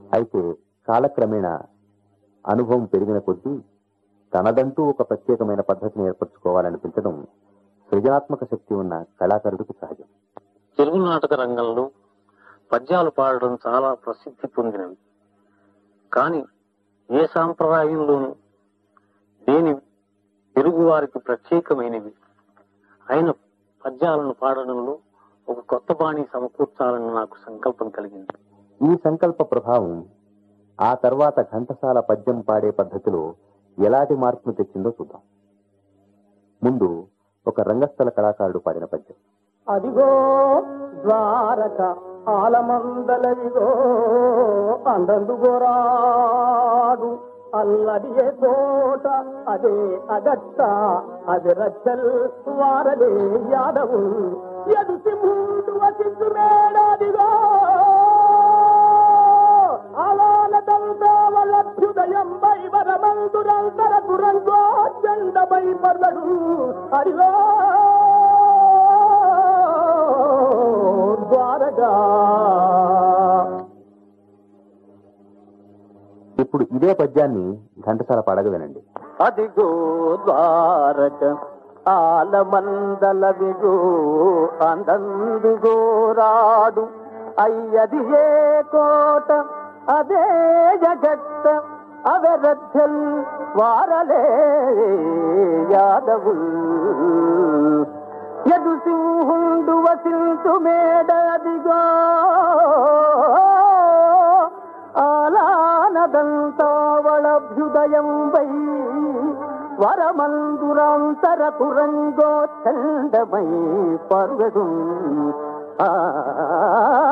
అయితే కాలక్రమేణా అనుభవం పెరిగిన కొద్దీ తనదంటూ ఒక ప్రత్యేకమైన పద్ధతిని ఏర్పరచుకోవాలనిపించడం సృజనాత్మక శక్తి ఉన్న కళాకారుడికి సహజం తెలుగు నాటక రంగంలో పద్యాలు పాడడం చాలా ప్రసిద్ధి పొందినవి కానీ ఏ సాంప్రదాయంలోనూ దేని తెలుగు వారికి ప్రత్యేకమైనవి అయిన పద్యాలను పాడడంలో ఒక కొత్త బాణి సమకూర్చాలని నాకు సంకల్పం కలిగింది ఈ సంకల్ప ప్రభావం ఆ తర్వాత ఘంటసాల పద్యం పాడే పద్ధతిలో ఎలాంటి మార్పును తెచ్చిందో చూద్దాం ముందు ఒక రంగస్థల కళాకారుడు పాడిన పద్యం అదిగో ద్వారక ఆలమందలవిగో అందందుగోరాడు అల్లడియే తోట అదే అగట్ట అది రచ్చల్ వారలే యాదవు ఎదుటి ముందు వసించు మేడాదిగో అలానదంతావలభ్యుదయం వై వరమందురంతర దురంగో చండమై పర్వడు అడిగో ద్వారగా ఇప్పుడు ఇదే పద్యాన్ని ఘంటసాల పాడగా వినండి అదిగో ద్వారక ఆలమందలవిగో అందందుగోరాడు అయ్యది ఏ కోట అదే జగత్త అవరద్ధల్ వారలే యాదవుల్ ఎదు సింహుండు వసించు మేడదిగో ఆలానదంతావళభ్యుదయం వై వరమందురాంతర కురంగో చండమై పర్వదు ఆ